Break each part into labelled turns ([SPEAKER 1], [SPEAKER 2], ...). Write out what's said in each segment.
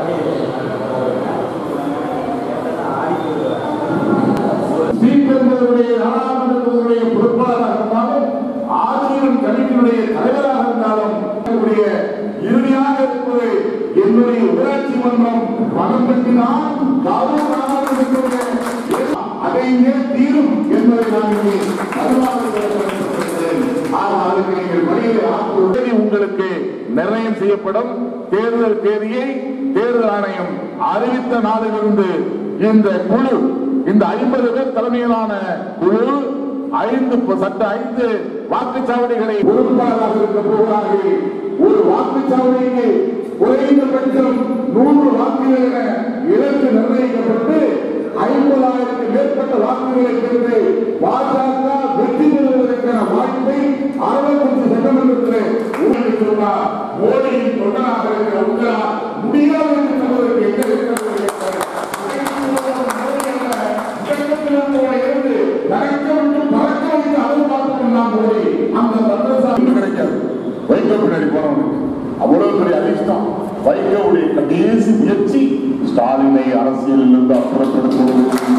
[SPEAKER 1] ஸ்பீக்கர்களுடைய நாடாளுமன்றத்தினுடைய பொறுப்பாளராக இருந்தாலும் ஆட்சியின் கமிட்டியினுடைய தலைவராக இருந்தாலும் என்னுடைய இறுதியாக இருப்பது என்னுடைய ஊராட்சி மன்றம் பணம் பற்றினால் கௌரவ நாடாளுமன்றத்தினுடைய அதையே தீரும் என்பதை நான் இங்கே அறிவாளர்களுக்கு ஆனால் அதற்கு நீங்கள் வழியை ஆக்குவது உங்களுக்கு நிர்ணயம் செய்யப்படும் தேர்தல் தேதியை தேர்தல் ஆணையம் அறிவித்த நாளிலிருந்து இந்த குழு இந்த ஐம்பது பேர் தலைமையிலான குழு ஐந்து ப- சட்ட ஐந்து வாக்குச்சாவடிகளை பொறுப்பாளராக இருக்க போகிறார்கள் ஒரு வாக்குச்சாவடிக்கு குறைந்தபட்சம் நூறு வாக்குகள் என இலக்கு நிர்ணயிக்கப்பட்டு ஐம்பதாயிரத்துக்கு மேற்பட்ட வாக்குகளை பெற்று பாஜக வெற்றி பெறுவதற்கான வாய்ப்பை அறுபத்தஞ்சு சட்டமன்றத்தில் உங்களுக்கு சொன்னார் மோடியின் தொண்டனாக இருக்கிற உங்களால் முடியாது என்று சொல்வதற்கு எங்க இருக்கிறது என்று வைகோ பின்னாடி போனவனுக்கு அவ்வளவு பெரிய அதிர்ஷ்டம் வைகோவுடைய கடைசி முயற்சி ஸ்டாலினை அரசியலில் இருந்து அப்புறப்படுத்துவது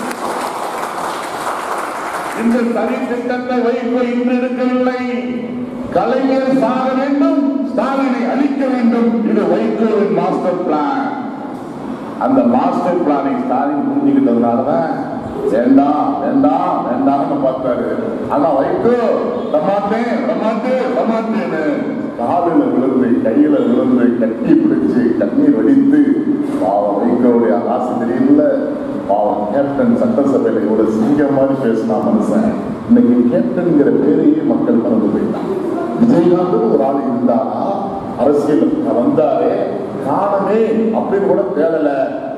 [SPEAKER 1] இந்த தனி திட்டத்தை வைகோ இன்று எடுக்கவில்லை கலைஞர் சாக வேண்டும் ஸ்டாலினை அழிக்க வேண்டும் இது வைகோவின் மாஸ்டர் பிளான் அந்த மாஸ்டர் பிளானை ஸ்டாலின் புரிஞ்சுக்கிட்டதுனாலதான் வேண்டாம் வேண்டாம் வேண்டாம்னு பார்த்தாரு ஆனா வைகோ தமாட்டேன் தமாட்டேன் தமாட்டேன்னு காலில் விழுந்து கையில விழுந்து கட்டி பிடிச்சு கண்ணீர் வடித்து பாவம் வைகோவுடைய ஆசை தெரியல பாவம் கேப்டன் சட்டசபையில ஒரு சிங்கம் மாதிரி பேசினா மனுஷன் இன்னைக்கு கேப்டன்ங்கிற பேரையே மக்கள் மறந்து போயிட்டான் விஜயகாந்த் ஒரு ஆள் இருந்தாரா அரசியல் வந்தாரே காணமே அப்படின்னு கூட தேடல